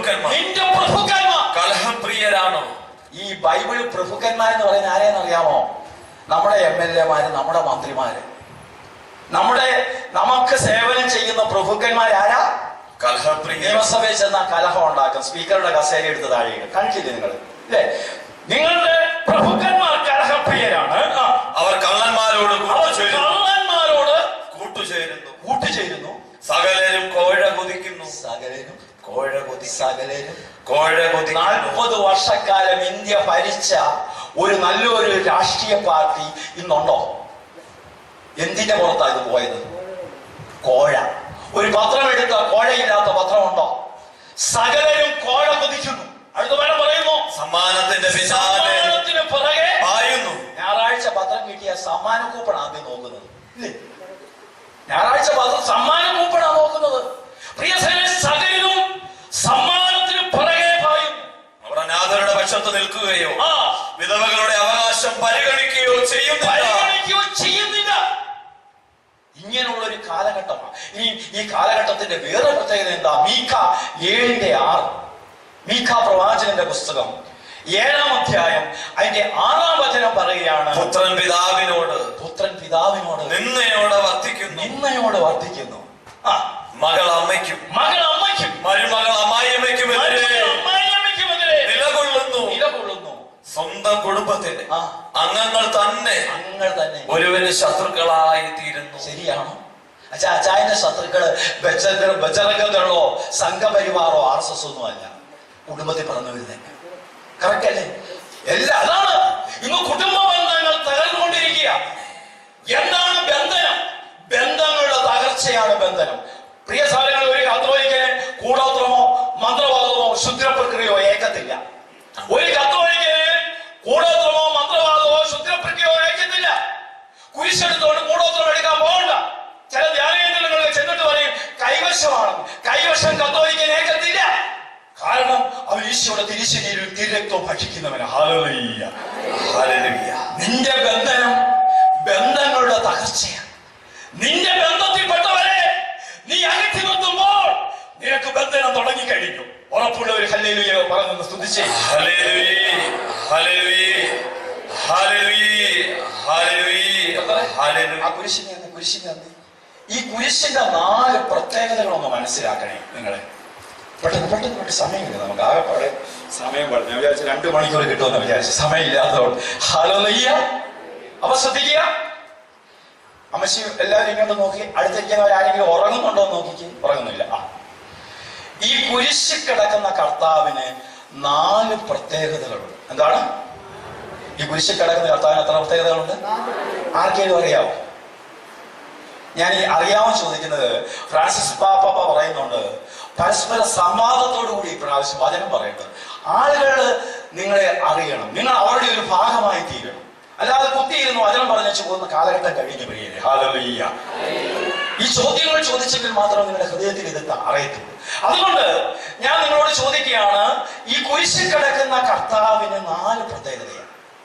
പ്രഭുക്കന്മാർ നിന്റെ പ്രഭുക്കന്മാർ കലഹപ്രിയരാണോ ഈ ബൈബിൾ പ്രഭുക്കന്മാരെന്ന് പറയുന്ന ആരെയെന്ന് അറിയാമോ നമ്മുടെ എം എൽ എമാര് നമ്മുടെ മന്ത്രിമാര് നമ്മുടെ നമുക്ക് സേവനം ചെയ്യുന്ന പ്രഭുക്കന്മാരാരാ കലഹപ്രിയ നിയമസഭയിൽ ചെന്ന കലഹം ഉണ്ടാക്കും സ്പീക്കറുടെ കസേര എടുത്ത് താഴെയിടും കണ്ടില്ലേ നിങ്ങൾ അല്ലേ നിങ്ങളുടെ പ്രഭുക്കന്മാർ കലഹപ്രിയരാണ് ആ. അവർ കള്ളന്മാരോട് അവർ കൂട്ടുചേരുന്നു കള്ളന്മാരോട് കൂട്ടുചേരുന്നു കൂട്ടുചേരുന്നു സകലരും കോഴ കൊതിക്കുന്നു സകലരും കോഴ കൊതി സകലരും കോഴ കൊതിക്കുന്നു നാൽപ്പത് വർഷക്കാലം ഇന്ത്യ ഭരിച്ച ഒരു നല്ലൊരു രാഷ്ട്രീയ പാർട്ടി ഇന്നുണ്ടോ എന്തിന്റെ പുറത്താ ഇത് പോയത് കോഴ ഒരു പത്രം എടുത്ത കോഴയില്ലാത്ത പത്രമുണ്ടോ സകലരും കോഴ കൊതിക്കുന്നു അടുത്ത വേണം പറയുന്നു സമ്മാനത്തിന്റെ പിന്നാലെ സമ്മാനത്തിന് പുറകെ പായുന്നു ഞായറാഴ്ച പത്രം കിട്ടിയ സമ്മാന കൂപ്പൺ ആദ്യം നോക്കുന്നത് ഇല്ലേ ഞായറാഴ്ച പത്രം സമ്മാന കൂപ്പണാ നോക്കുന്നത് പ്രിയ സഹോദരനെ, സകലരും സമ്മാനത്തിന് പുറകെ പായുന്നു അവർ അനാഥരുടെ പക്ഷത്ത് നിൽക്കുകയോ ആ വിധവകളുടെ അവകാശം പരിഗണിക്കുകയോ ചെയ്യുന്നില്ല പരിഗണിക്കുകയോ ചെയ്യുന്നില്ല ഇങ്ങനെയുള്ള ഒരു കാലഘട്ടമാണ് ഈ ഈ കാലഘട്ടത്തിന്റെ വേറെ പ്രത്യേകത എന്താ മീഖ ഏഴിന്റെ ആറ് മീഖ പ്രവാചകന്റെ പുസ്തകം ഏഴാം അധ്യായം അതിന്റെ ആറാം വചനം പറയുകയാണ് പുത്രൻ പിതാവിനോട് പുത്രൻ പിതാവിനോട് നിന്നയോടെ വർദ്ധിക്കുന്നു നിന്നയോട് വർദ്ധിക്കുന്നു ആ മകൾ അമ്മയ്ക്കും മകൾ അമ്മയ്ക്കും മരുമകൾ അമ്മായിയമ്മയ്ക്കുമെതിരെ മരുമകൾ അമ്മായിയമ്മയ്ക്കുമെതിരെ നിലകൊള്ളുന്നു നിലകൊള്ളുന്നു സ്വന്തം കുടുംബത്തിന് ആ അംഗങ്ങൾ തന്നെ അങ്ങൾ തന്നെ ഒരുവന് ശത്രുക്കളായി തീരുന്നു ശരിയാണോ അച്ഛാ അച്ചായന്റെ ശത്രുക്കള് ബജറ- ബജറംഗങ്ങളോ സംഘപരിവാറോ ആർ എസ് എസ് ഒന്നും അല്ല കുടുംബത്തിൽ പറഞ്ഞവര് തന്നെ കറക്റ്റ് അല്ലേ എല്ലാ അതാണ് ഇന്ന് കുടുംബ ബന്ധങ്ങൾ തകർന്നുകൊണ്ടിരിക്കുക എന്താണ് ബന്ധനം ബന്ധങ്ങളുടെ തകർച്ചയാണ് ബന്ധനം പ്രിയ സാധനങ്ങൾ ഒരു കത്തോലിക്കന് കൂടോത്രമോ മന്ത്രവാദമോ ശുദ്രപ്രക്രിയയോ ഏക്കത്തില്ല ഒരു കത്തോലിക്കന് കൂടോത്രമോ മന്ത്രവാദമോ ശുദ്രപ്രക്രിയയോ ഏക്കത്തില്ല കുരിശെടുത്തോണ്ട് കൂടോത്രം എടുക്കാൻ പോകണ്ട ചില ധ്യാനകേന്ദ്രങ്ങളിൽ ചെന്നിട്ട് പറയും കൈവശമാണ് കൈവശം കത്തോലിക്കൻ ഏക്കത്തില്ല കാരണം അവൻ ഈശോയുടെ തിരിശരീരവും തിരക്തവും ഭക്ഷിക്കുന്നവന് ഹാലലയ്യ ഹല്ലേലൂയ. നിന്റെ ബന്ധനം ബന്ധങ്ങളുടെ തകർച്ചയാണ് നിന്റെ ബന്ധത്തിൽപ്പെട്ടവരെ നീ അകറ്റി നിർത്തുമ്പോൾ നിനക്ക് ബന്ധനം തുടങ്ങിക്കഴിഞ്ഞു ഉറപ്പുള്ള ഒരു ഹല്ലേലൂയ പറഞ്ഞു സ്തുതിച്ചേ ഹല്ലേലൂയ. ഹല്ലേലൂയ. ഹല്ലേലൂയ. ഹല്ലേലൂയ. ആ ഹല്ലേലൂയ. കുരിശിനെ ഒന്ന് കുരിശിനെ ഒന്ന് ഈ കുരിശിന്റെ നാല് പ്രത്യേകതകളൊന്ന് മനസ്സിലാക്കണേ നിങ്ങളെ പെട്ടെന്ന് പെട്ടെന്ന് പെട്ടെന്ന് സമയമില്ല നമുക്ക് ആകെപ്പാടെ സമയം പറഞ്ഞു ഞാൻ വിചാരിച്ചു രണ്ടു മണിക്കൂർ കിട്ടുമെന്ന് വിചാരിച്ചു സമയമില്ലാത്തതുകൊണ്ട് ഹലോ നെയ്യ അപ്പൊ ശ്രദ്ധിക്കുക അമ്മശി എല്ലാവരും ഇങ്ങോട്ട് നോക്കി അടുത്തിരിക്കുന്നവരാരെങ്കിലും ഉറങ്ങുന്നുണ്ടോ എന്ന് നോക്കിക്ക് ഉറങ്ങുന്നില്ല ആ ഈ കുരിശിൽ കിടക്കുന്ന കർത്താവിന് നാല് പ്രത്യേകതകളുണ്ട് എന്താണ് ഈ കുരിശിൽ കിടക്കുന്ന കർത്താവിന് എത്ര പ്രത്യേകതകളുണ്ട് ആർക്കെങ്കിലും അറിയാവോ ഞാൻ ഈ അറിയാമോ ചോദിക്കുന്നത് ഫ്രാൻസിസ് പാപ്പ പറയുന്നുണ്ട് പരസ്പര സംവാദത്തോടു കൂടി ഇപ്രാവശ്യം വചനം പറയുന്നത് ആളുകൾ നിങ്ങളെ അറിയണം നിങ്ങൾ അവരുടെ ഒരു ഭാഗമായി തീരണം അല്ലാതെ കുത്തിയിരുന്ന് വചനം പറഞ്ഞു പോകുന്ന കാലഘട്ടം കഴിഞ്ഞു പ്രിയരെ ഹാലലീയ ഈ ചോദ്യങ്ങൾ ചോദിച്ചെങ്കിൽ മാത്രമേ നിങ്ങളുടെ ഹൃദയത്തിൽ ഇത് അറിയത്തുള്ളൂ അതുകൊണ്ട് ഞാൻ നിങ്ങളോട് ചോദിക്കുകയാണ് ഈ കുരിശിൽ കിടക്കുന്ന കർത്താവിന് നാല് പ്രത്യേകതയാണ്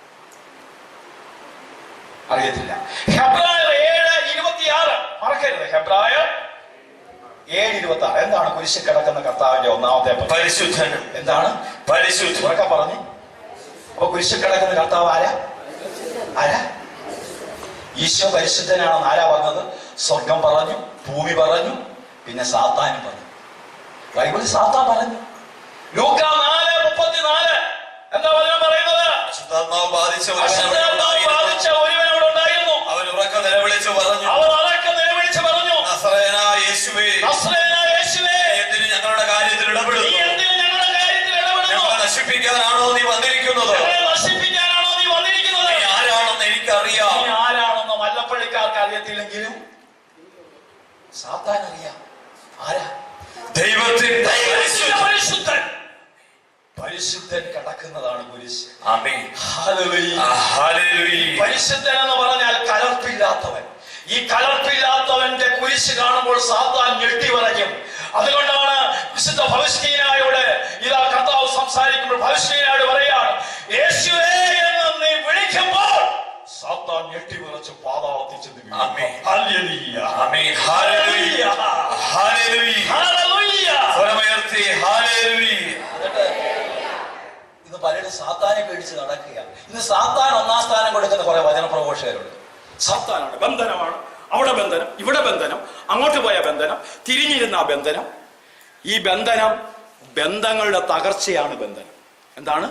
അറിയത്തില്ല ഹെബ്രായർ ഏഴ് ഇരുപത്തിയാറ് മറക്കരുത് ഹെബ്രായർ ഏഴ് ഇരുപത്തി ആറ് എന്താണ് കുരിശിൽ കിടക്കുന്ന കർത്താവിന്റെ ഒന്നാമത്തെ പ്രത്യേകത? പരിശുദ്ധനും എന്താണ് പരിശുദ്ധ ഉറക്കെ പറഞ്ഞു അപ്പൊ കുരിശിൽ കിടക്കുന്ന കർത്താവ് ആരാ ആരാ ഈശോ പരിശുദ്ധനാണെന്ന് ആരാ പറഞ്ഞത് സ്വർഗം പറഞ്ഞു ഭൂമി പറഞ്ഞു പിന്നെ സാത്താനും പറഞ്ഞു ബൈബിളിൽ സാത്താൻ പറഞ്ഞു ലൂക്ക നാല് മുപ്പത്തിനാല് എന്താ വചനം പറയുന്നത് അശുദ്ധാത്മാവ് ബാധിച്ച ഒരുവൻ അവിടെ അശുദ്ധാത്മാവ് ഉണ്ടായിരുന്നു. ബാധിച്ച ഒരുവനോട് ഉണ്ടായിരുന്നു അവൻ ഉറക്ക നിലവിളിച്ചു പറഞ്ഞു അവർ അതൊക്കെ നിലവിളിച്ച് പറഞ്ഞു നസറേനായ യേശുവേ നസ്രയനായ യേശുവേ, നീ എന്തിന് ഞങ്ങളുടെ കാര്യത്തിൽ നീ ഇടപെടുന്നു എന്തിന് ഞങ്ങളുടെ കാര്യത്തിൽ ഇടപെടുന്നു? ഞങ്ങളെ നശിപ്പിക്കാനാണോ നീ വന്നിരിക്കുന്നത് ഞങ്ങളെ നശിപ്പിക്കാനാണോ നീ വന്നിരിക്കുന്നത്? നീ ആരാണെന്ന് എനിക്കറിയാം നീ ആരാണെന്ന് വല്ലപ്പള്ളിക്കാർക്ക് അറിയത്തില്ലെങ്കിലും സാത്താൻ അറിയാം ആരാ ദൈവത്തിന്റെ ദൈവത്തിന്റെ പരിശുദ്ധ പരിശുദ്ധൻ പരിശുദ്ധൻ കിടക്കുന്നതാണ് കുരിശ് ആമേൻ. ഹല്ലേലൂയ. ആ, ഹല്ലേലൂയ. പരിശുദ്ധൻ എന്ന് പറഞ്ഞാൽ കലർപ്പില്ലാത്തവൻ ഈ കലർപ്പില്ലാത്തവന്റെ കുരിശ് കാണുമ്പോൾ സാത്താൻ ഞെട്ടി പറയും അതുകൊണ്ടാണ് വിശുദ്ധ ഭവിഷ്ണീനായോട് ഇതാ കർത്താവ് സംസാരിക്കുമ്പോൾ ഭവിഷ്ണീനായോട് പറയാണ് യേശുവേ എന്ന് നീ വിളിക്കുമ്പോൾ സാത്താൻ ഞെട്ടി വിറച്ച് പാതാളത്തിൽ ചെന്ന് വീഴും. ആമേൻ. ഹല്ലേലൂയ. ആമേൻ. ഹല്ലേലൂയ. ഹല്ലേലൂയ. ഹല്ലേലൂയ. സ്വരമുയർത്തി വരുത്തി ഹാലേലുയ എന്നിട്ട് ഇന്ന് പലരും സാത്താനെ പേടിച്ച് നടക്കുക ഇന്ന് സാത്താൻ ഒന്നാം സ്ഥാനം കൊടുക്കുന്ന കുറെ വചനപ്രഘോഷകരുണ്ട് സാത്താനാണ് ബന്ധനമാണ് അവിടെ ബന്ധനം ഇവിടെ ബന്ധനം അങ്ങോട്ട് പോയ ബന്ധനം തിരിഞ്ഞിരുന്ന ആ ബന്ധനം ഈ ബന്ധനം ബന്ധങ്ങളുടെ തകർച്ചയാണ് ബന്ധനം എന്താണ്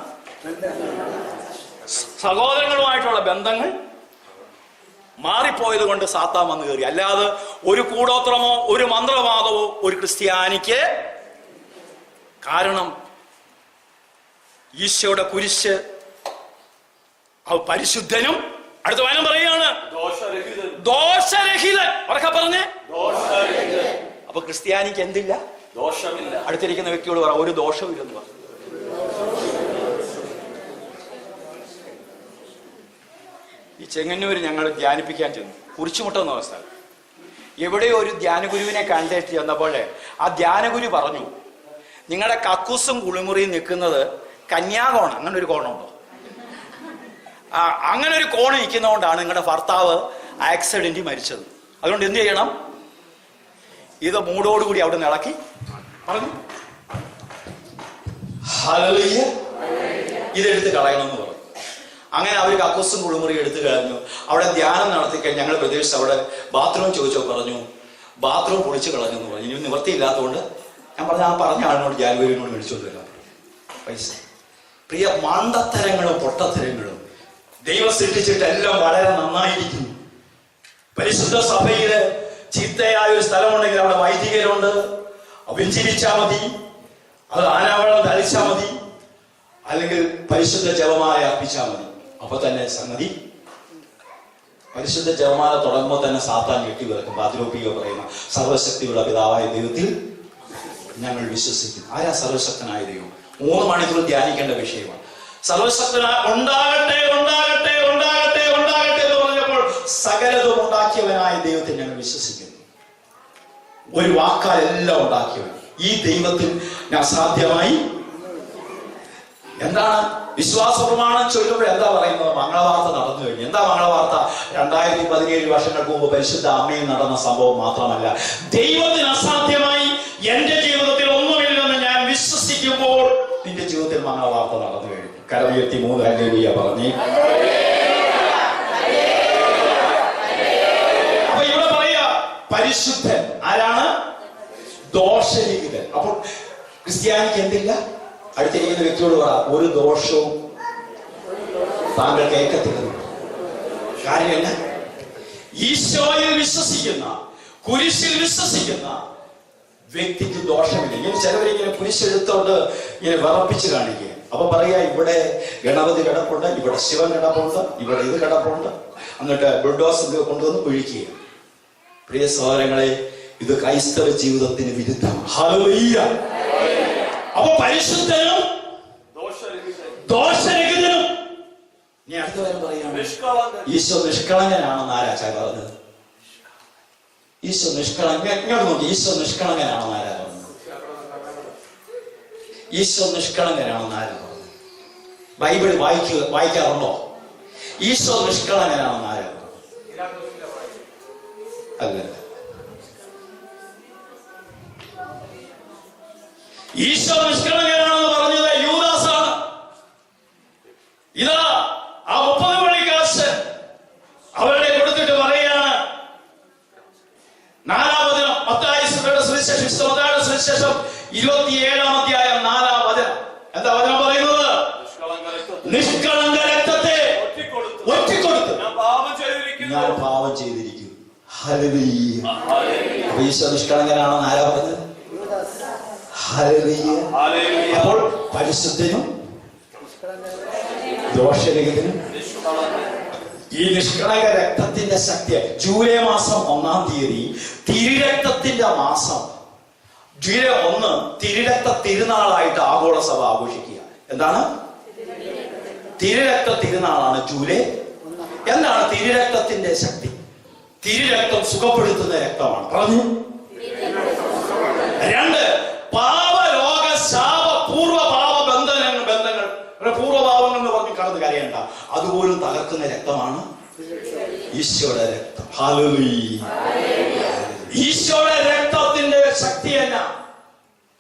സഹോദരങ്ങളുമായിട്ടുള്ള ബന്ധങ്ങൾ മാറിപ്പോയത് കൊണ്ട് സാത്താൻ വന്നു കയറി അല്ലാതെ ഒരു കൂടോത്രമോ ഒരു മന്ത്രവാദമോ ഒരു ക്രിസ്ത്യാനിക്ക് കാരണം ഈശോയുടെ കുരിശ് അവ പരിശുദ്ധനും അടുത്ത വായനം പറയുകയാണ് ദോഷരഹിതൻ ഉറക്കെ പറഞ്ഞേ അപ്പൊ ക്രിസ്ത്യാനിക്ക് എന്തില്ല ദോഷമില്ല അടുത്തിരിക്കുന്ന വ്യക്തിയോട് പറ ഒരു ദോഷമില്ലെന്ന് പറ ഈ ചെങ്ങന്നൂര് ഞങ്ങൾ ധ്യാനിപ്പിക്കാൻ ചെന്നു കുറിച്ചുമുട്ടെന്ന അവസ്ഥ എവിടെയോ ഒരു ധ്യാനഗുരുവിനെ കണ്ടിട്ട് ചെന്നപ്പോൾ ആ ധ്യാനഗുരു പറഞ്ഞു നിങ്ങളുടെ കക്കൂസും കുളിമുറിയും നിൽക്കുന്നത് കന്യാകോണം അങ്ങനെ ഒരു കോണുണ്ടോ ആ, അങ്ങനെ ഒരു കോണ് നിൽക്കുന്നതുകൊണ്ടാണ് നിങ്ങളുടെ ഭർത്താവ് ആക്സിഡന്റിൽ മരിച്ചത് അതുകൊണ്ട് എന്ത് ചെയ്യണം ഇത് മൂടോടുകൂടി അവിടെ നിന്ന് ഇളക്കി പറഞ്ഞു ഹല്ലേലൂയ. ഇതെടുത്ത് കളയണമെന്ന് പറഞ്ഞു അങ്ങനെ അവർ കക്കൂസും കുളിമുറി എടുത്തു കളഞ്ഞു അവിടെ ധ്യാനം നടത്തി കഴിഞ്ഞ് ഞങ്ങൾ പ്രതീക്ഷിച്ച് അവിടെ ബാത്റൂം ചോദിച്ചോ പറഞ്ഞു ബാത്റൂം പൊളിച്ച് കളഞ്ഞു എന്ന് പറഞ്ഞു ഇനി നിവൃത്തിയില്ലാത്തതുകൊണ്ട് ഞാൻ പറഞ്ഞ ആ പറഞ്ഞ ആളിനോട് ജാനുവരിനോട് മേടിച്ചോണ്ട് വരാം പൈസ പ്രിയ മണ്ടത്തരങ്ങളും പൊട്ടത്തരങ്ങളും ദൈവം സൃഷ്ടിച്ചിട്ട് എല്ലാം വളരെ നന്നായിരിക്കുന്നു പരിശുദ്ധ സഭയില് ചീത്തയായ ഒരു സ്ഥലമുണ്ടെങ്കിൽ അവിടെ വൈദികരുണ്ട് അവഞ്ചിരിച്ചാ മതി അത് ആനാവളം തളിച്ചാ മതി അല്ലെങ്കിൽ പരിശുദ്ധ ജപമാല അർപ്പിച്ചാ മതി അപ്പൊ തന്നെ സംഗതി പരിശുദ്ധ ജപമാല തുടങ്ങുമ്പോൾ തന്നെ സാത്താൻ കെട്ടിവിറക്കും പാതിരോപ്പിക പറയുന്ന സർവശക്തിയുള്ള പിതാവായ ദൈവത്തിൽ ഞങ്ങൾ വിശ്വസിക്കുന്നു ആരാ സർവശക്തനായ ദൈവം മൂന്ന് മണിക്കൂർ ധ്യാനിക്കേണ്ട വിഷയമാണ് സർവശക്തനായ ഉണ്ടാകട്ടെ ഉണ്ടാകട്ടെ ഉണ്ടാകട്ടെ ഉണ്ടാകട്ടെ എന്ന് പറഞ്ഞപ്പോൾ സകലതും ഉണ്ടാക്കിയവനായ ദൈവത്തെ ഞങ്ങൾ വിശ്വസിക്കുന്നു ഒരു വാക്കാൽ എല്ലാം ഉണ്ടാക്കിയവൻ ഈ ദൈവത്തിൽ ഞാൻ സാധ്യമായി എന്താണ് വിശ്വാസ പ്രമാണം ചൊല്ലുമ്പോൾ എന്താ പറയുന്നത് മംഗളവാർത്ത നടന്നു കഴിഞ്ഞു എന്താ മംഗളവാർത്ത രണ്ടായിരത്തി പതിനേഴ് വർഷങ്ങൾക്ക് മുമ്പ് പരിശുദ്ധ അമ്മയിൽ നടന്ന സംഭവം മാത്രമല്ല ദൈവത്തിന് അസാധ്യമായി എന്റെ ജീവിതത്തിൽ ഒന്നുമില്ലെന്ന് ഞാൻ വിശ്വസിക്കുമ്പോൾ നിന്റെ ജീവിതത്തിൽ മംഗളവാർത്ത നടന്നു കഴിഞ്ഞു കരമുയർത്തി മൂന്ന് ഹല്ലേലൂയ പറഞ്ഞേ അപ്പൊ ഇവിടെ പറയാ പരിശുദ്ധൻ ആരാണ് ദോഷരഹിതൻ അപ്പോൾ ക്രിസ്ത്യാനിക്ക് എന്തില്ല അടുത്തിരിക്കുന്ന വ്യക്തിയോട് പറ ഒരു ദോഷവും താങ്കൾ കേൾക്കത്തില്ലെന്ന് കാര്യം എന്നാ ഈശോയിൽ വിശ്വസിക്കുന്ന കുരിശിൽ വിശ്വസിക്കുന്ന വ്യക്തിക്ക് ദോഷമില്ല ഇങ്ങനെ ചിലവരിങ്ങനെ കുരിശെടുത്തോണ്ട് ഇങ്ങനെ വിറപ്പിച്ച് കാണിക്കുക അപ്പൊ പറയാ ഇവിടെ ഗണപതി കിടപ്പുണ്ട് ഇവിടെ ശിവൻ കിടപ്പുണ്ട് ഇവിടെ ഇത് കിടപ്പുണ്ട് എന്നിട്ട് ബുൾഡോസ് കൊണ്ടുവന്ന് ഒഴിക്കുക പ്രിയ സഹോദരങ്ങളെ ഇത് ക്രൈസ്തവ ജീവിതത്തിന് വിരുദ്ധമാണ് ഹല്ലേലൂയ. അപ്പൊ പരിശുദ്ധനും ദോഷരഹിതനും ഇനി അടുത്ത വരെ പറയാണ് ഈശോ നിഷ്കളങ്കനാണെന്ന് ആരാച്ചാ പറഞ്ഞത് ഈശോ നിഷ്കളങ്ക ഇങ്ങോട്ട് നോക്കി ഈശോ നിഷ്കളങ്കനാണെന്ന് ആരാ പറഞ്ഞത് ഈശോ നിഷ്കളങ്കനാണെന്ന് ആരാ പറഞ്ഞത് ബൈബിൾ വായിക്കുക വായിക്കാറുണ്ടോ ഈശോ നിഷ്കളങ്കനാണെന്ന് ആരാ പറഞ്ഞത് അല്ലല്ല ഈശോ നിഷ്കളങ്കനാണെന്ന് പറഞ്ഞത് യൂദാസാണ് ഇതാ ആ മുപ്പത് മണി കാശ് അവരുടെ കൊടുത്തിട്ട് പറയാണ് നാലാമതിനം മത്തായി സുബയുടെ സുവിശേഷം വിശുദ്ധ മത്തായിയുടെ സുവിശേഷം ഇരുപത്തിയേഴാം അധ്യായം നാലാം വചനം എന്താ വചനം പറയുന്നത് നിഷ്കളങ്ക രക്തത്തെ ഒറ്റിക്കൊടുത്തു ഞാൻ പാപം ചെയ്തിരിക്കുന്നു ഹല്ലേലൂയ. അപ്പൊ ഈശോ നിഷ്കളങ്കനാണെന്ന് ആരാ പറഞ്ഞത് ഹല്ലേലൂയ. അപ്പോൾ പരിശുദ്ധനും ദോഷരഹിതനും ഈ നിഷ്കളങ്ക രക്തത്തിന്റെ ശക്തി ജൂലൈ മാസം ഒന്നാം തീയതി തിരുരക്തത്തിന്റെ മാസം ജൂലൈ ഒന്ന് തിരുരക്ത തിരുനാളായിട്ട് ആഗോള സഭ ആഘോഷിക്കുക എന്താണ് തിരുരക്ത തിരുനാളാണ് ജൂലൈ എന്താണ് തിരുരക്തത്തിന്റെ ശക്തി തിരുരക്തം സുഖപ്പെടുത്തുന്ന രക്തമാണ് പറഞ്ഞു രണ്ട് പാപരോഗ ശാപ പൂർവ്വ പാപ ബന്ധനങ്ങൾ ബന്ധങ്ങൾ ഇവിടെ പൂർവ്വപാപങ്ങൾ എന്ന് പറഞ്ഞ് കടന്ന് കരയണ്ട അതുപോലും തകർക്കുന്ന രക്തമാണ് ഈശോയുടെ രക്തം ഹല്ലേലൂയ. ഈശോയുടെ രക്തത്തിന്റെ ശക്തി എന്നാ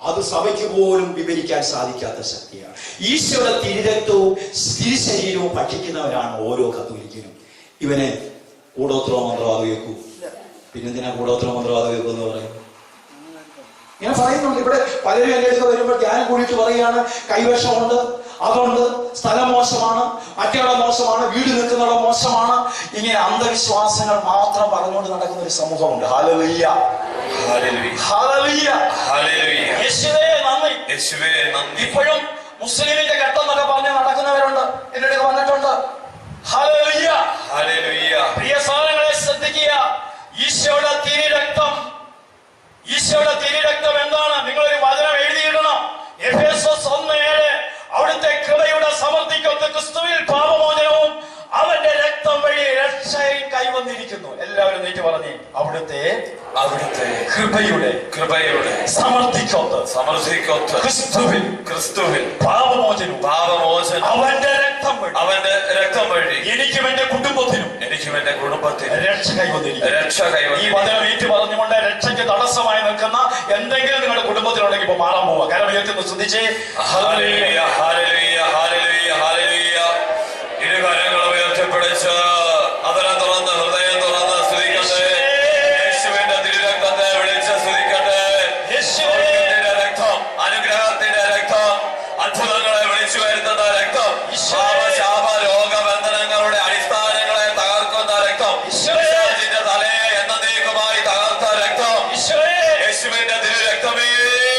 അത് സഭയ്ക്ക് പോലും വിവരിക്കാൻ സാധിക്കാത്ത ശക്തിയാണ് ഈശോയുടെ തിരുരക്തവും തിരുശരീരവും ഭക്ഷിക്കുന്നവരാണ് ഓരോ കത്തോലിക്കനും ഇവനെ കൂടോത്ര മന്ത്രവാദം വെക്കൂ പിന്നെന്തിനാ കൂടോത്ര മന്ത്രവാദം വെക്കൂ എന്ന് പറയുന്നത് ഇങ്ങനെ പറയുന്നുണ്ട് ഇവിടെ പലരും എൻ്റെ അടുത്ത് വരുമ്പോൾ ധ്യാനം കൂടിയിട്ട് പറയുകയാണ് കൈവശമുണ്ട് അതുണ്ട് സ്ഥലം മോശമാണ് മറ്റിടം മോശമാണ് വീട് നിൽക്കുന്നിടം മോശമാണ് ഇങ്ങനെ അന്ധവിശ്വാസങ്ങൾ മാത്രം പറഞ്ഞുകൊണ്ട് നടക്കുന്ന ഒരു സമൂഹമുണ്ട് ഹാലലുയ്യ ഹല്ലേലൂയ ഹാലലുയ്യ ഹല്ലേലൂയ യേശുവേ നന്ദി യേശുവേ നന്ദി ഇപ്പോഴും മുസ്ലിമിന്റെ ഘട്ടം എന്നൊക്കെ പറഞ്ഞ് നടക്കുന്നവരുണ്ട് എന്റെ അടുത്ത് വന്നിട്ടുണ്ട് ഹാലലുയ്യ ഹല്ലേലൂയ പ്രിയ സാധനങ്ങളെ ശ്രദ്ധിക്കുക ഈശോയുടെ തിരുരക്തം ഈശോയുടെ തിരുരക്തം എന്താണ് നിങ്ങൾ ഒരു വചനം എഴുതിയിടണം എഫേസോസ് ഒന്ന് ഏഴ് അവിടുത്തെ കൃപയുടെ സമൃദ്ധിക്കൊത്ത് ക്രിസ്തുവിൽ പാപമോചനവും അവന്റെ രക്തം വഴി രക്ഷയും കൈവന്നിരിക്കുന്നു എല്ലാവരും നീട്ടി പറഞ്ഞേ അവിടുത്തെ അവിടുത്തെ കൃപയുടെ കൃപയുടെ സമൃദ്ധിക്കൊത്ത് സമൃദ്ധിക്കൊത്ത് ക്രിസ്തുവിൽ ക്രിസ്തുവിൽ പാപമോചനവും പാപമോചനം അവന്റെ രക്തം വഴി അവന്റെ രക്തം വഴി എനിക്കും എന്റെ കുടുംബത്തിനും എനിക്കും എന്റെ കുടുംബത്തിനും രക്ഷ കൈവന്നിരിക്കുന്നു രക്ഷ ഈ കൈവന്നു വചനം ഏറ്റു പറഞ്ഞുകൊണ്ട് രക്ഷയ്ക്ക് തടസ്സമായി നിൽക്കുന്ന എന്തെങ്കിലും നിങ്ങളുടെ കുടുംബത്തിലുണ്ടെങ്കിൽ ഇപ്പൊ മാറാൻ പോവുക കാരണം ഉയർത്തുന്നു ശ്രദ്ധിച്ചേ ഹല്ലേലൂയ ഹല്ലേലൂയ ഹല്ലേലൂയ ഹല്ലേലൂയ ഇരുകരങ്ങളും ഉയർത്തിപ്പിടിച്ച് അതരം തുറന്ന് ഹൃദയം തുറന്ന് സ്തുതിക്കട്ടെ യേശുവിന്റെ തിരുരക്തത്തെ വിളിച്ച് സ്തുതിക്കട്ടെ യേശുവേ, സൗഖ്യത്തിന്റെ രക്തം അനുഗ്രഹത്തിന്റെ രക്തം അത്ഭുതങ്ങളെ വിളിച്ചു വരുത്തുന്ന രക്തം ശാപ രോഗബന്ധനങ്ങളുടെ അടിസ്ഥാനങ്ങളെ തകർക്കുന്ന രക്തം പിശാചിന്റെ തലയെ എന്നേക്കുമായി തകർത്ത രക്തം ഈശോയേ, യേശുവിന്റെ തിരുരക്തമേ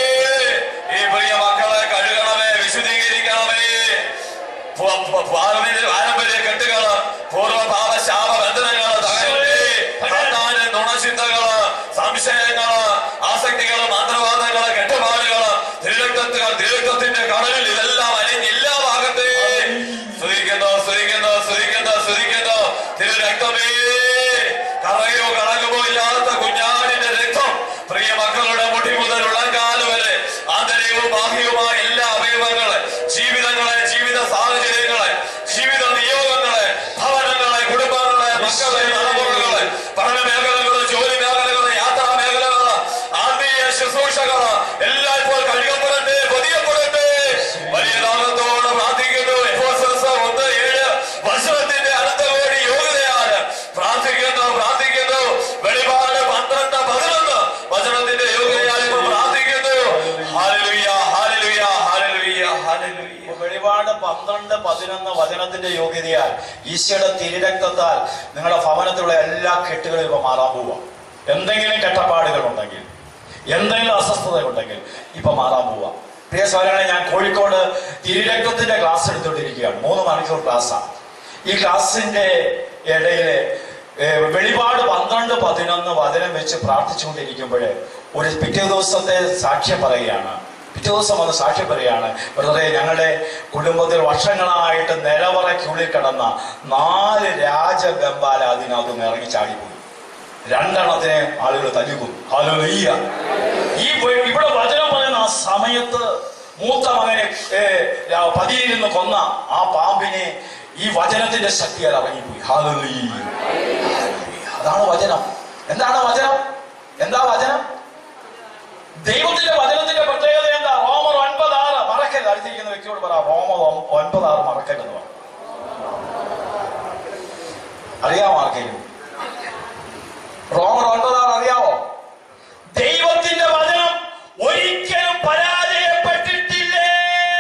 ഈ പ്രിയ മക്കളെ കഴുകണമേ വിശുദ്ധീകരിക്കണമേ പു- പു- പാരമ്പര്യ പാരമ്പര്യ കെട്ടുകള് പൂർവ്വ പാപ ശാപ ബന്ധനങ്ങള് തകരട്ടെ സാത്താന്റെ നുണചിന്തകള് സംശയങ്ങള് ആസക്തികള് മന്ത്രവാദങ്ങള് കെട്ടുപാടുകള് തിരുരക്തത്തുകൾ തിരുരക്തത്തിന്റെ കടലിൽ ഇതെല്ലാം അലിഞ്ഞില്ലാതാകട്ടെ സ്തുതിക്കുന്നു സ്തുതിക്കുന്നു സ്തുതിക്കുന്നു സ്തുതിക്കുന്നു തിരുരക്തമേ കറയോ കളകുമോ ഇല്ലാത്ത കുഞ്ഞാടിന്റെ രക്തം പ്രിയ മക്കളുടെ മുടി മുതൽ ഉള്ളങ്കാല് വരെ ആന്തരികവും ബാഹ്യവുമായ എല്ലാ അവയവങ്ങളെ ജീവിതങ്ങളെ ജീവിത സാഹചര്യങ്ങളെ ജീവിത നിയോഗങ്ങളെ ഭവനങ്ങളെ കുടുംബങ്ങളെ മക്കളെ തലമുറകളെ പഠന മേഖലകള് ജോലി മേഖലകള് യാത്രാ മേഖലകള് ആത്മീയ ശുശ്രൂഷകള് എല്ലാം ഇപ്പോൾ കഴുകപ്പെടട്ടെ പൊതിയപ്പെടട്ടെ വലിയ നാമത്തോടെ പ്രാർത്ഥിക്കുന്നു എഫോസസ് ഒന്ന് ഏഴ് വചനത്തിന്റെ അടുത്ത കോടി യോഗ്യതയാണ് പ്രാർത്ഥിക്കുന്നു പ്രാർത്ഥിക്കുന്നു വെളിപാട് പന്ത്രണ്ട് പതിനൊന്ന് വചനത്തിന്റെ യോഗ്യതയായി ഇപ്പോൾ പ്രാർത്ഥിക്കുന്നു ഹാലലുയ ഹാലലുയ ഹാലലുയ ഹാലലുയ ഇപ്പൊ വെളിപാട് പന്ത്രണ്ട് പതിനൊന്ന് വചനത്തിന്റെ യോഗ്യതയാൽ ഈശോയുടെ തിരുരക്തത്താൽ നിങ്ങളുടെ ഭവനത്തിലുള്ള എല്ലാ കെട്ടുകളും ഇപ്പൊ മാറാൻ പോവുക എന്തെങ്കിലും കെട്ടപ്പാടുകൾ ഉണ്ടെങ്കിൽ എന്തെങ്കിലും അസ്വസ്ഥത ഉണ്ടെങ്കിൽ ഇപ്പൊ മാറാൻ പോവുക പ്രിയ സഹോദരങ്ങളെ ഞാൻ കോഴിക്കോട് തിരുരക്തത്തിന്റെ ക്ലാസ് എടുത്തുകൊണ്ടിരിക്കുകയാണ് മൂന്ന് മണിക്കൂർ ക്ലാസ്സാണ് ഈ ക്ലാസ്സിന്റെ ഇടയില് ഏഹ്, വെളിപാട് പന്ത്രണ്ട് പതിനൊന്ന് വചനം വെച്ച് പ്രാർത്ഥിച്ചുകൊണ്ടിരിക്കുമ്പോൾ ഒരു പിറ്റേ ദിവസത്തെ സാക്ഷ്യം പറയുകയാണ് പിറ്റേ ദിവസം വന്ന് സാക്ഷ്യം പറയുകയാണ് ബ്രദറെ ഞങ്ങളുടെ കുടുംബത്തിൽ വർഷങ്ങളായിട്ട് നിലവറയ്ക്കുള്ളിൽ കിടന്ന നാല് രാജഗംബാല അതിനകത്ത് നിന്ന് ഇറങ്ങി ചാടിപ്പോയി രണ്ടെണ്ണത്തിനെ ആളുകൾ തല്ലിക്കും ഹല്ലേലൂയ ഈ വ- ഇവിടെ വചനം പറയുന്ന ആ സമയത്ത് മൂത്ത മകനെ ഏ, രാ- പതിയിരുന്ന് കൊന്ന ആ പാമ്പിനെ ഈ വചനത്തിന്റെ ശക്തിയാൽ ഇറങ്ങിപ്പോയി ഹല്ലേലൂയ അതാണ് വചനം എന്താണ് വചനം എന്താ വചനം ദൈവത്തിന്റെ വചനത്തിന്റെ പ്രത്യേകത എന്താ റോമർ ഒൻപത് ആറ് മറക്കരുത് അടുത്തിരിക്കുന്ന വ്യക്തിയോട് പറ റോമർ ഒ- ഒൻപത് ആറ് മറക്കരുത് പറ അറിയാമോ ആർക്കെങ്കിലും റോമർ ഒൻപത് ആറ് അറിയാമോ ദൈവത്തിന്റെ വചനം ഒരിക്കലും പരാജയപ്പെട്ടിട്ടില്ലേ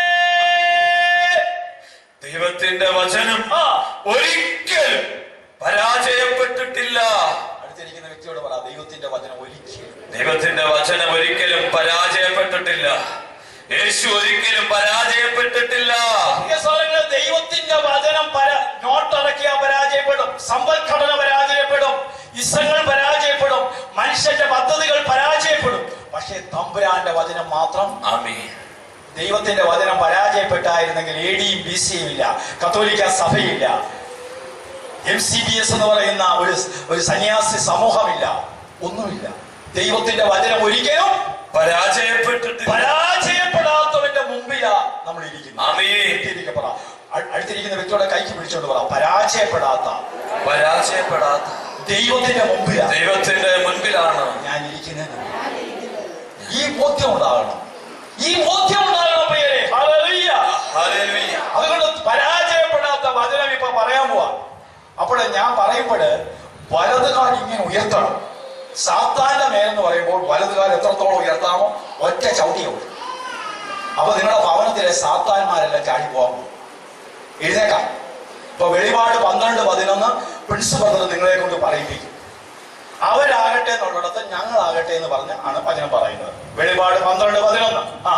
ദൈവത്തിന്റെ വചനം ആ ഒരിക്കലും പരാജയപ്പെട്ടിട്ടില്ല അടുത്തിരിക്കുന്ന വ്യക്തിയോട് പറ ദൈവത്തിന്റെ വചനം ഒരിക്കലും ദൈവത്തിന്റെ വചനം ഒരിക്കലും പരാജയപ്പെട്ടിട്ടില്ല യേശു ഒരിക്കലും പരാജയപ്പെട്ടിട്ടില്ല പ്രിയ സഹോദരങ്ങളെ, ദൈവത്തിന്റെ വചനം പര നോട്ടിറക്കിയാ പരാജയപ്പെടും സമ്പദ്ഘടന പരാജയപ്പെടും ഇസങ്ങൾ പരാജയപ്പെടും മനുഷ്യന്റെ പദ്ധതികൾ പരാജയപ്പെടും പക്ഷേ തമ്പുരാന്റെ വചനം മാത്രം ആമീൻ ദൈവത്തിന്റെ വചനം പരാജയപ്പെട്ടായിരുന്നെങ്കിൽ എ ഡിയും ബി സിയും ഇല്ല കത്തോലിക്ക സഭയില്ല എം സി ബി എസ് എന്ന് പറയുന്ന ഒരു ഒരു സന്യാസി സമൂഹമില്ല ഒന്നുമില്ല ദൈവത്തിന്റെ വചനം ഒരിക്കലും പരാജയപ്പെട്ടിട്ടില്ല പരാജയപ്പെടാത്തവന്റെ മുമ്പിലാ നമ്മൾ ഇരിക്കുന്നത് ആമീൻ അടുത്തിരിക്ക പറ അ- അടുത്തിരിക്കുന്ന വ്യക്തിയുടെ കൈക്ക് പിടിച്ചോണ്ട് പറ പരാജയപ്പെടാത്ത പരാജയപ്പെടാത്ത ദൈവത്തിന്റെ മുമ്പിലാ ദൈവത്തിന്റെ മുൻപിലാണ് ഞാൻ ഇരിക്കുന്നത് ഈ ബോധ്യം ഉണ്ടാകണം ഈ ബോധ്യം ഉണ്ടാകണം പ്രിയരെ ഹല്ലേലൂയ. ഹല്ലേലൂയ. അതുകൊണ്ട് പരാജയപ്പെടാത്ത വചനം ഇപ്പൊ പറയാൻ പോവാ അപ്പോൾ ഞാൻ പറയുമ്പോൾ വലതുകാൽ ഇങ്ങനെ ഉയർത്തണം സാത്താന്റെ മേലെന്ന് പറയുമ്പോൾ വലതുകാൽ എത്രത്തോളം ഉയർത്താമോ ഒറ്റ ചവിട്ടിയേ ഉള്ളൂ അപ്പൊ നിങ്ങളുടെ ഭവനത്തിലെ സാത്താന്മാരെല്ലാം ചാടി പോകാൻ പോകും എഴുന്നേക്കാം ഇപ്പൊ വെളിപാട് പന്ത്രണ്ട് പതിനൊന്ന് പ്രിൻസിപ്പൽ നിങ്ങളെ കൊണ്ട് പറയിപ്പിക്കും അവരാകട്ടെ എന്നുള്ളിടത്ത് ഞങ്ങളാകട്ടെ എന്ന് പറഞ്ഞ് ആണ് വചനം പറയുന്നത് വെളിപാട് പന്ത്രണ്ട് പതിനൊന്ന് ആ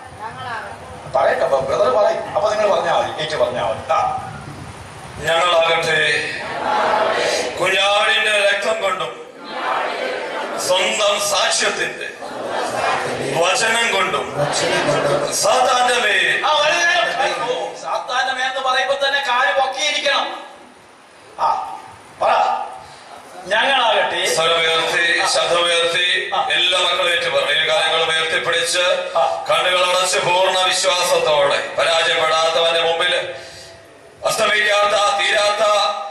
പറയട്ടെ ബ്രദർ പറയും അപ്പൊ നിങ്ങൾ പറഞ്ഞാൽ മതി ഏറ്റു പറഞ്ഞാൽ മതി ആ ഞങ്ങളാകട്ടെ കുഞ്ഞാടിന്റെ രക്തം കൊണ്ടും സ്വന്തം സാക്ഷ്യത്തിന്റെ വചനം കൊണ്ടും സാത്താന്റെ മേൽ ആ, വളരെ നേരം. ഓ, സാത്താന്റെ മേന്ന് പറയുമ്പോ തന്നെ കാല് പൊക്കിയിരിക്കണം ആ പറ ഞങ്ങളാകട്ടെ സ്വരമുയർത്തി ശബ്ദമുയർത്തി എല്ലാ മക്കളും ഏറ്റു പറയും കാര്യങ്ങൾ ഉയർത്തിപ്പിടിച്ച് കണ്ണുകൾ അടച്ച് പൂർണ്ണ വിശ്വാസത്തോടെ പരാജയപ്പെടാത്തവന്റെ മുമ്പിൽ അസ്തമിക്കാത്ത തീരാത്ത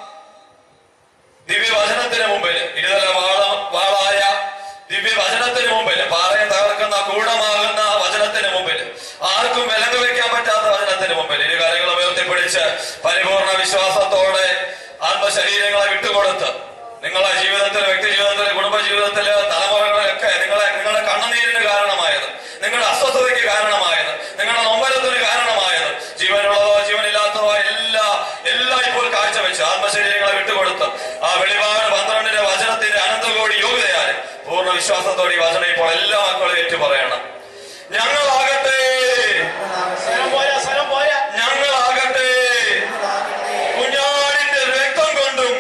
ദിവ്യവചനത്തിന് മുമ്പിൽ ഇരുതല വാള വാളായ ദിവ്യവചനത്തിന് മുമ്പിൽ പാറയെ തകർക്കുന്ന കൂടമാകുന്ന വചനത്തിന് മുമ്പിൽ ആർക്കും വിലങ്ങ് വെക്കാൻ പറ്റാത്ത വചനത്തിന് മുമ്പിൽ ഇരു കാര്യങ്ങളും ഉയർത്തിപ്പിടിച്ച് പരിപൂർണ വിശ്വാസത്തോടെ ആത്മശരീരങ്ങളെ വിട്ടുകൊടുത്ത് നിങ്ങളെ ജീവിതത്തിൽ വ്യക്തി ജീവിതത്തിൽ കുടുംബ ജീവിതത്തിൽ തലമുറകളൊക്കെ നിങ്ങളെ നിങ്ങളുടെ കണ്ണുനീരിന് കാരണമായത് നിങ്ങളുടെ അസ്വസ്ഥതയ്ക്ക് കാരണമായത് നിങ്ങളുടെ നൊമ്പരത്തിന് കാരണമായത് ജീവനുള്ളതോ ജീവനില്ലാത്തതോ എല്ലാ എല്ലാം ഇപ്പോൾ കാഴ്ചവെച്ച് ആത്മശരീരങ്ങളെ വിട്ടുകൊടുത്ത് ആ വെളിപാട് പന്ത്രണ്ടിന്റെ വചനത്തിന്റെ അനന്തകോടി യോഗ്യതയാൽ പൂർണ്ണ വിശ്വാസത്തോടെ ഈ വചനം ഇപ്പോൾ എല്ലാ മക്കളും ഏറ്റു പറയണം ഞങ്ങളാകട്ടെ സ്ഥലം പോരാ സ്ഥലം പോരാ ഞങ്ങളാകട്ടെ കുഞ്ഞാടിന്റെ രക്തം കൊണ്ടും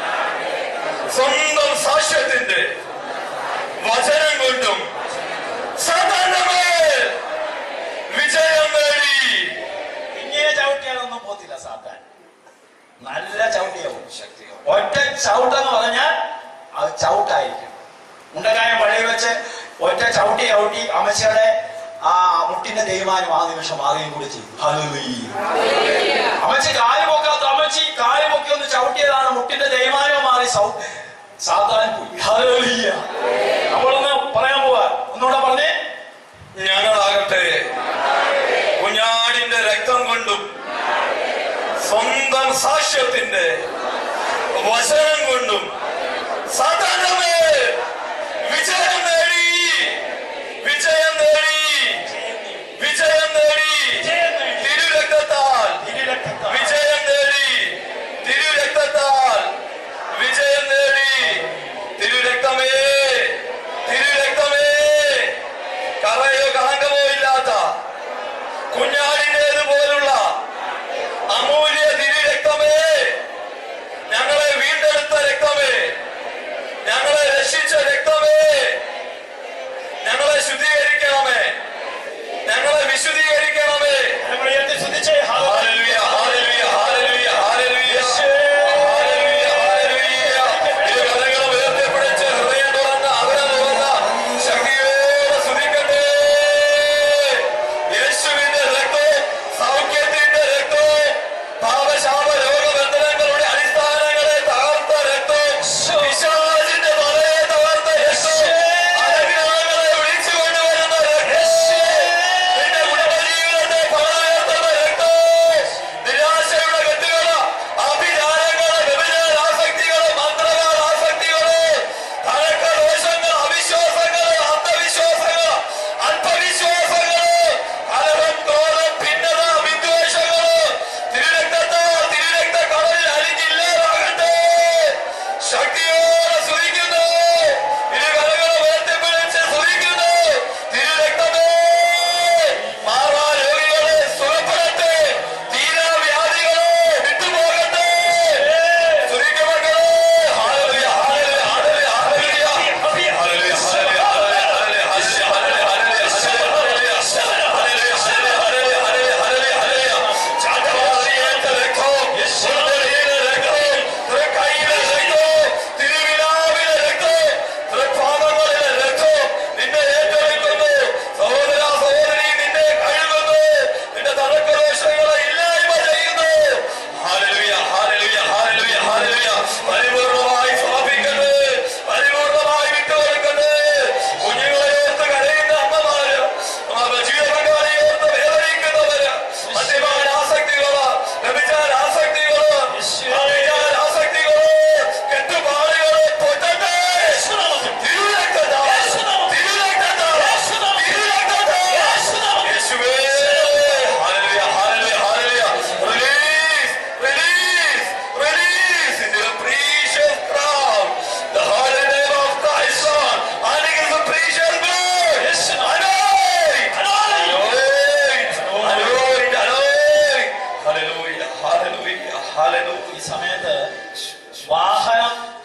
സ്വന്തം സാക്ഷ്യത്തിന്റെ വചനം കൊണ്ടും സാധാരണ മേൽ വിജയം നേടി ഇങ്ങനെ ചവിട്ടിയാലൊന്നും പോത്തില്ല സാത്താൻ നല്ല ചവിട്ടിയാവും ഒറ്റ ചവിട്ടെന്ന് പറഞ്ഞാൽ അത് ചവിട്ടായിരിക്കും ഉണ്ടക്കായം പഴയ വെച്ച് ഒറ്റ ചവിട്ടി ചവിട്ടി അമ്മച്ചിയുടെ ആ മുട്ടിന്റെ ദൈവമാനം ആ നിമിഷം ആദ്യം കൂടി ചെയ്യും ഹല്ലേലൂയ. അമ്മച്ചി കാല് പൊക്കാത്ത അമ്മച്ചി കാല് പൊക്കി ഒന്ന് ചവിട്ടിയതാണ് മുട്ടിന്റെ ദൈവമാനം മാറി സൗ- സാത്താൻ പോയി ഹല്ലേലൂയ. നമ്മളൊന്ന് പറയാൻ പോവാ ഒന്നുകൂടെ പറഞ്ഞേ ഞങ്ങളാകട്ടെ കുഞ്ഞാടിന്റെ രക്തം കൊണ്ടും സ്വന്തം സാക്ഷ്യത്തിന്റെ വചനം കൊണ്ടും സാധാരണ മേൽ വിജയം നേടി വിജയം നേടി വിജയം നേടി തിരുരക്തത്താൽ തിരുരക്തത്താൽ. വിജയം നേടി തിരുരക്തത്താൽ വിജയം നേടി തിരുരക്തമേ തിരുരക്തമേ കറയോ കളങ്കമോ ഇല്ലാത്ത കുഞ്ഞാടിൻ്റെത് പോലുള്ള അമൂല്യ തിരുരക്തമേ ഞങ്ങളെ വീണ്ടെടുത്ത രക്തമേ ഞങ്ങളെ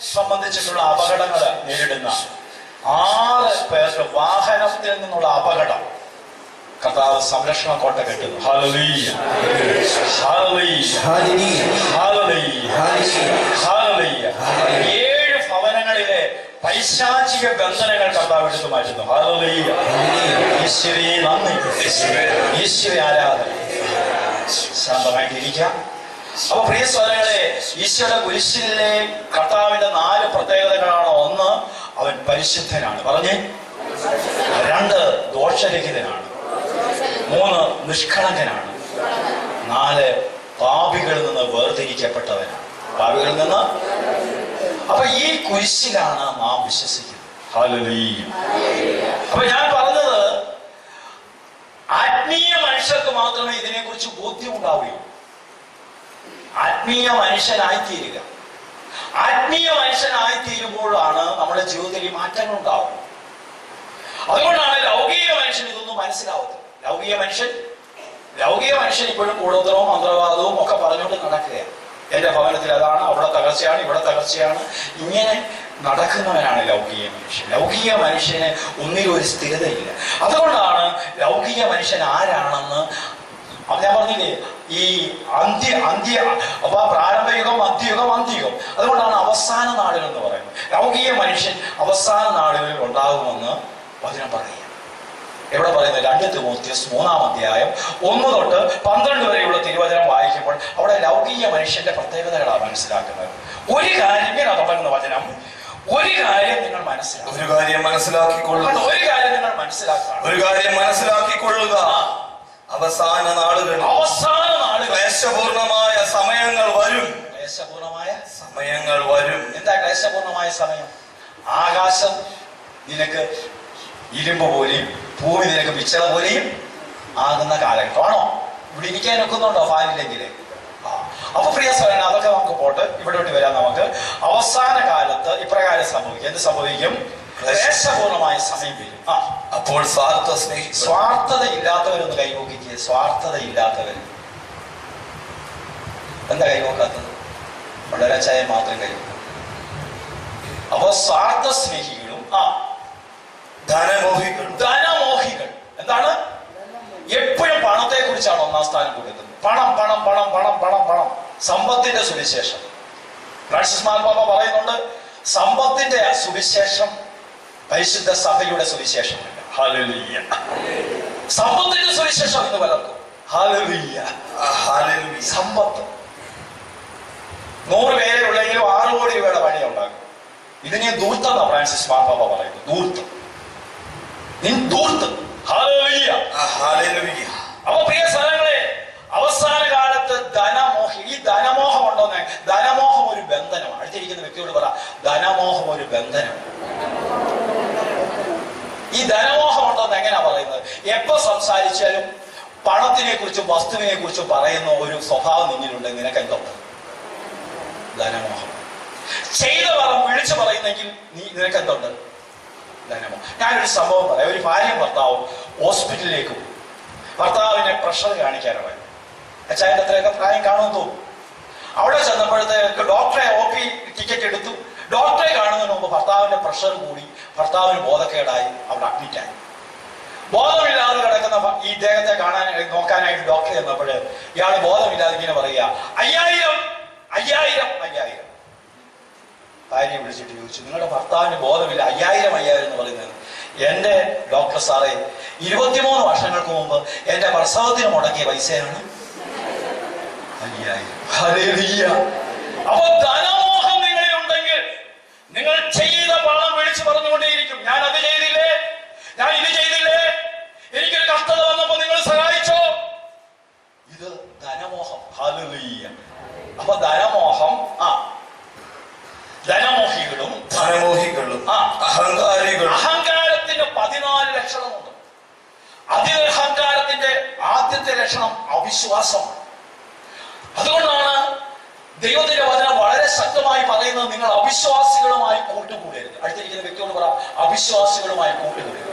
സംബന്ധിച്ചിട്ടുള്ള അപകടങ്ങൾ നേരിടുന്ന ആറ് പേർക്ക് വാഹനത്തിൽ നിന്നുള്ള അപകടം കർത്താവ് സംരക്ഷണ കോട്ട കെട്ടുന്നു ഹല്ലേലൂയ. ഹല്ലേലൂയ. ഹല്ലേലൂയ. ഹല്ലേലൂയ. ഏഴ് ഭവനങ്ങളിലെ പൈശാചിക ബന്ധനങ്ങൾ കർത്താവ് എടുത്തു മാറ്റുന്നു ഹല്ലേലൂയ. ഈശ്വരേ നന്ദി ഈശ്വര ആരാധന ശാന്തമായിട്ടിരിക്കാം അപ്പൊ പ്രിയ സ്വരങ്ങളെ ഈശോയുടെ കുരിശിലെ കർത്താവിന്റെ നാല് പ്രത്യേകതകളാണ് ഒന്ന് അവൻ പരിശുദ്ധനാണ് പറഞ്ഞേ രണ്ട് ദോഷരഹിതനാണ് മൂന്ന് നിഷ്കളങ്കനാണ് നാല് പാപികളിൽ നിന്ന് വേർതിരിക്കപ്പെട്ടവനാണ് പാപികളിൽ നിന്ന് അപ്പൊ ഈ കുരിശിലാണ് നാം വിശ്വസിക്കുന്നത് ഹല്ലേലൂയ. അപ്പൊ ഞാൻ പറഞ്ഞത് ആത്മീയ മനുഷ്യർക്ക് മാത്രമേ ഇതിനെക്കുറിച്ച് ബോധ്യമുണ്ടാവുകയുള്ളൂ ആത്മീയ മനുഷ്യനായിത്തീരുക ആത്മീയ മനുഷ്യനായിത്തീരുമ്പോഴാണ് നമ്മുടെ ജീവിതത്തിൽ ഈ മാറ്റങ്ങൾ ഉണ്ടാവുന്നത് അതുകൊണ്ടാണ് ലൗകിക മനുഷ്യൻ ഇതൊന്നും മനസ്സിലാവുന്നത് ലൗകിക മനുഷ്യൻ ലൗകിക മനുഷ്യൻ ഇപ്പോഴും കൂടോത്രവും മന്ത്രവാദവും ഒക്കെ പറഞ്ഞുകൊണ്ട് നടക്കുകയാണ് എന്റെ ഭവനത്തിൽ അതാണ് അവിടെ തകർച്ചയാണ് ഇവിടെ തകർച്ചയാണ് ഇങ്ങനെ നടക്കുന്നവനാണ് ലൗകിക മനുഷ്യൻ ലൗകിക മനുഷ്യന് ഒന്നിലും ഒരു സ്ഥിരതയില്ല അതുകൊണ്ടാണ് ലൗകിക മനുഷ്യൻ ആരാണെന്ന് അപ്പൊ ഞാൻ പറഞ്ഞില്ലേ ഈ അന്ത്യ അന്ത്യ അപ്പൊ ആ പ്രാരംഭയുഗം മധ്യയുഗം അന്ത്യയുഗം അതുകൊണ്ടാണ് അവസാന നാളുകൾ എന്ന് പറയുന്നത് ലൗകിക മനുഷ്യൻ അവസാന നാളുകളിൽ ഉണ്ടാകുമെന്ന് വചനം പറയുക എവിടെ പറയുന്നത് രണ്ട് തിമോത്തിയസ് മൂന്നാം അധ്യായം ഒന്ന് തൊട്ട് പന്ത്രണ്ട് വരെയുള്ള തിരുവചനം വായിക്കുമ്പോൾ അവിടെ ലൗകിക മനുഷ്യന്റെ പ്രത്യേകതകളാണ് മനസ്സിലാക്കുന്നത് ഒരു കാര്യം ഇങ്ങനെ തുടങ്ങുന്ന വചനം ഒരു കാര്യം നിങ്ങൾ മനസ്സിലാക്കുക ഒരു കാര്യം മനസ്സിലാക്കിക്കൊള്ളുക ഒരു കാര്യം നിങ്ങൾ മനസ്സിലാക്കണം ഒരു കാര്യം മനസ്സിലാക്കിക്കൊള്ളുക അവസാന നാളുകളിൽ അവസാന നാളുകൾ ക്ലേശപൂർണമായ സമയങ്ങൾ വരും ക്ലേശപൂർണമായ സമയങ്ങൾ വരും എന്താ ക്ലേശപൂർണമായ സമയം ആകാശം നിനക്ക് ഇരുമ്പ് പോലെയും ഭൂമി നിനക്ക് പിച്ചള പോലെയും ആകുന്ന കാലഘട്ടമാണോ ഇവിടെ ഇരിക്കാൻ ഒക്കുന്നുണ്ടോ ഫാനില്ലെങ്കിൽ ആ അപ്പൊ പ്രിയ സ്വരണ അതൊക്കെ നമുക്ക് പോട്ട് ഇവിടെ ഇവിടെ വരാം നമുക്ക് അവസാന കാലത്ത് ഇപ്രകാരം സംഭവിക്കും എന്ത് സംഭവിക്കും ക്ലേശപൂർണമായ സമയം വരും ആ അപ്പോൾ സ്വാർത്ഥ സ്നേഹി സ്വാർത്ഥത ഇല്ലാത്തവരൊന്ന് കൈവോക്കിക്കുക സ്വാർത്ഥത ഇല്ലാത്തവർ എന്താ കൈവോക്കാത്തത് വളരെ ചായ മാത്രം കൈവോക്കും അപ്പൊ സ്വാർത്ഥ സ്നേഹികളും ആ ധനമോഹികൾ ധനമോഹികൾ എന്താണ് എപ്പോഴും പണത്തെ കുറിച്ചാണ് ഒന്നാം സ്ഥാനം കൊടുക്കുന്നത് പണം പണം പണം പണം പണം പണം സമ്പത്തിന്റെ സുവിശേഷം ഫ്രാൻസിസ് മാർപ്പാപ്പ പറയുന്നുണ്ട് സമ്പത്തിന്റെ സുവിശേഷം പരിശുദ്ധ സഭയുടെ സുവിശേഷമല്ല ഹല്ലേലൂയ സമ്പത്തിന്റെ സുവിശേഷം എന്ന് പലർക്കും ഹല്ലേലൂയ ഹല്ലേലൂയ. സമ്പത്ത് നൂറ് പേരെ ഉള്ളെങ്കിലും ആറ് കോടി രൂപയുടെ പണി ഉണ്ടാക്കും ഇതിനെ ദൂർത്തെന്നാ ഫ്രാൻസിസ് മാർപ്പാപ്പ പറയുന്നത് ദൂർത്ത് നീ ദൂർത്ത് ഹല്ലേലൂയ ആ, ഹല്ലേലൂയ. അപ്പൊ പ്രിയ സ്ഥലങ്ങളെ അവസാന കാലത്ത് ധനമോഹി ഈ ധനമോഹം ഉണ്ടോന്ന് ധനമോഹം ഒരു ബന്ധനമാണ് അടുത്തിരിക്കുന്ന വ്യക്തിയോട് പറ ധനമോഹം ഒരു ബന്ധനം ഈ ധനമോഹം ഉണ്ടോന്ന് എങ്ങനെയാ പറയുന്നത് എപ്പോ സംസാരിച്ചാലും പണത്തിനെ കുറിച്ചും വസ്തുവിനെ കുറിച്ചും പറയുന്ന ഒരു സ്വഭാവം നിന്നിലുണ്ടെങ്കിൽ നിനക്ക് എന്തുണ്ട് ധനമോഹം ചെയ്ത പണം വിളിച്ചു പറയുന്നെങ്കിൽ നീ നിനക്ക് എന്തുണ്ട് ധനമോ ഞാനൊരു സംഭവം പറയാം ഒരു ഭാര്യയും ഭർത്താവും ഹോസ്പിറ്റലിലേക്ക് പോകും ഭർത്താവിനെ പ്രഷർ കാണിക്കാനാണ് അച്ഛൻ്റെ അത്രയൊക്കെ പ്രായം കാണുമെന്ന് തോന്നും അവിടെ ചെന്നപ്പോഴത്തേക്ക് ഡോക്ടറെ ഒ പി ടിക്കറ്റ് എടുത്തു ഡോക്ടറെ കാണുന്നതിന് മുമ്പ് ഭർത്താവിന്റെ പ്രഷർ കൂടി ഭർത്താവിന് ബോധക്കേടായി അവിടെ അഡ്മിറ്റായി ബോധമില്ലാതെ കിടക്കുന്ന ഭ- ഈ ഇദ്ദേഹത്തെ കാണാൻ നോക്കാനായിട്ട് ഡോക്ടർ ചെന്നപ്പോൾ ഇയാൾ ബോധമില്ലാതെ ഇങ്ങനെ പറയുക അയ്യായിരം അയ്യായിരം അയ്യായിരം ഭാര്യയെ വിളിച്ചിട്ട് ചോദിച്ചു നിങ്ങളുടെ ഭർത്താവിന് ബോധമില്ല അയ്യായിരം അയ്യായിരം എന്ന് പറയുന്നത് എന്റെ ഡോക്ടർ സാറേ ഇരുപത്തിമൂന്ന് വർഷങ്ങൾക്ക് മുമ്പ് എന്റെ പ്രസവത്തിന് മുടക്കിയ പൈസയാണ് അയ്യായിരം ഹല്ലേലൂയ. അപ്പൊ ധനമോഹം നിങ്ങളിൽ ഉണ്ടെങ്കിൽ നിങ്ങൾ ചെയ്ത പണം വിളിച്ചു പറഞ്ഞുകൊണ്ടേയിരിക്കും ഞാൻ അത് ചെയ്തില്ലേ ഞാൻ ഇത് ചെയ്തില്ലേ എനിക്കൊരു കഷ്ടത വന്നപ്പോ നിങ്ങൾ സഹായിച്ചോ ഇത് ധനമോഹം ഹല്ലേലൂയ. അപ്പൊ ധനമോഹം ആ ധനമോഹികളും ധനമോഹികളും ആ. അഹങ്കാരികളും അഹങ്കാരത്തിന്റെ പതിനാല് ലക്ഷണമുണ്ട് അതിൽ അഹങ്കാരത്തിന്റെ ആദ്യത്തെ ലക്ഷണം അവിശ്വാസമാണ് അതുകൊണ്ടാണ് ദൈവത്തിന്റെ വചനം വളരെ ശക്തമായി പറയുന്നത് നിങ്ങൾ അവിശ്വാസികളുമായി കൂട്ടുകൂടരുത് അടുത്തിരിക്കുന്ന വ്യക്തിയോട് പറ അവിശ്വാസികളുമായി കൂട്ടുകൂടരുത്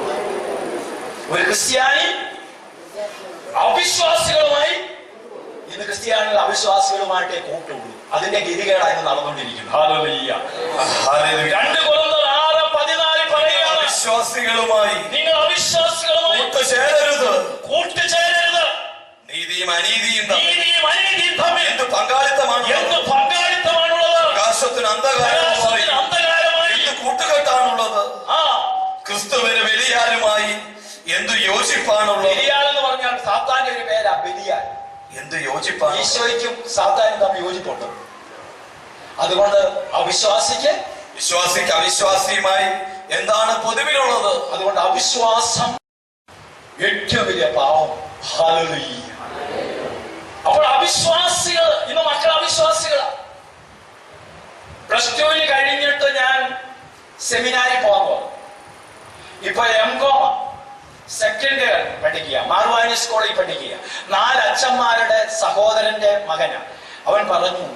ഒരു ക്രിസ്ത്യാനി അവിശ്വാസികളുമായി ഇന്ന് ക്രിസ്ത്യാനികൾ അവിശ്വാസികളുമായിട്ടേ കൂട്ടുള്ളൂ അതിന്റെ ഗതികേടാണ് ഇന്ന് നടന്നുകൊണ്ടിരിക്കുന്നത് ഹല്ലേലൂയ. ഹല്ലേലൂയ. രണ്ട് കൊല്ലം ആറ് പതിനാല് പറയുകയാണ് അവിശ്വാസികളുമായി നിങ്ങൾ അവിശ്വാസികളുമായി കൂട്ടുചേരരുത് കൂട്ടുചേരരുത് നീതിയും അനീതിയും തമ്മിൽ നീതിയും അനീതിയും തമ്മിൽ എന്ത് പങ്കാളിത്തമാണ് എന്ത് പങ്കാളിത്തമാണുള്ളത് പ്രകാശത്തിന് അന്ധകാരവുമായി പ്രകാശത്തിന് അന്ധകാരമായി എന്ത് കൂട്ടുകെട്ടാണുള്ളത് ആ ക്രിസ്തുവിന് വലിയാലുമായി എന്ത് യോജിപ്പാണുള്ളത് ബലിയാൽ എന്ന് പറഞ്ഞാൽ സാത്താന്റെ ഒരു പേരാ ബലിയാൽ എന്ത് യോജിപ്പാണ് ഈശോയ്ക്കും സാത്താനും തമ്മിൽ യോജിപ്പുണ്ട് അതുകൊണ്ട് അവിശ്വാസിക്ക് വിശ്വാസിക്ക് അവിശ്വാസിയുമായി എന്താണ് പൊതുവിലുള്ളത് അതുകൊണ്ട് അവിശ്വാസം ഏറ്റവും വലിയ പാവം ഹല്ലേലൂയ. അപ്പോൾ അവിശ്വാസികൾ ഇന്ന് മക്കൾ അവിശ്വാസികളാ പ്ലസ് ടുവിൽ കഴിഞ്ഞിട്ട് ഞാൻ സെമിനാരിൽ പോകാൻ പോകും ഇപ്പൊ എം കോമ സെക്കൻഡ് ഇയർ പഠിക്കുക മാർവാനി സ്കൂളിൽ പഠിക്കുക നാല് അച്ഛന്മാരുടെ സഹോദരന്റെ മകനാ അവൻ പറഞ്ഞു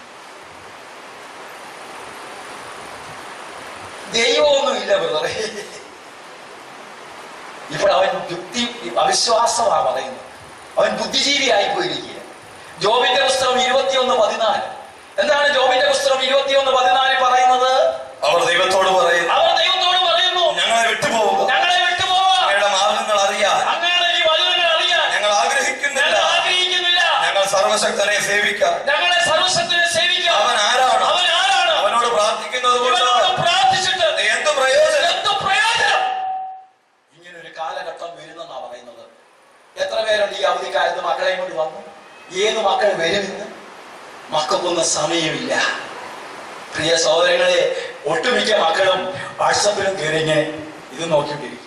ദൈവമൊന്നുമില്ല ബ്രദറെ ഇപ്പോൾ അവൻ യുക്തി അവിശ്വാസമാ പറയുന്നത് അവൻ ബുദ്ധിജീവിയായി പോയിരിക്കുക ജോബിന്റെ പുസ്തകം ഇരുപത്തിയൊന്ന് പതിനാല് എന്താണ് ജോബിന്റെ പുസ്തകം ഇരുപത്തിയൊന്ന് പതിനാല് പറയുന്നത് അവർ ദൈവത്തോട് പറയും അവർ ദൈവത്തോട് പറയുന്നു ഞങ്ങളെ വിട്ടുപോകുക ഞങ്ങളെ വിട്ടുപോകാം അങ്ങയുടെ മാർഗങ്ങൾ അറിയാൻ അങ്ങനെ ഈ വചനങ്ങൾ അറിയാൻ ഞങ്ങൾ ആഗ്രഹിക്കുന്നില്ല ഞങ്ങൾ ആഗ്രഹിക്കുന്നില്ല ഞങ്ങൾ സർവശക്തനെ സേവിക്കാം ഞങ്ങളെ സർവശക്തിനെ സേവിക്കാം അവൻ ആരാണ് അവൻ ആരാണ് അവനോട് പ്രാർത്ഥിക്കുന്നത് കൊണ്ട് ഇവനോട് പ്രാർത്ഥിച്ചിട്ട് എന്ത് പ്രയോജനം എന്ത് പ്രയോജനം ഇങ്ങനെ ഒരു കാലഘട്ടം വരുന്നെന്നാ പറയുന്നത് എത്ര പേരുണ്ട് ഈ അവധിക്കാലത്ത് മക്കളെയും കൊണ്ട് വന്നു ഏത് മക്കൾ വരും ഇന്ന് മക്കൾക്കൊന്നും സമയമില്ല പ്രിയ സഹോദരങ്ങളെ ഒട്ടുമിക്ക മക്കളും വാട്സപ്പിലും കയറി ഇങ്ങനെ ഇത് നോക്കിയിട്ടിരിക്കും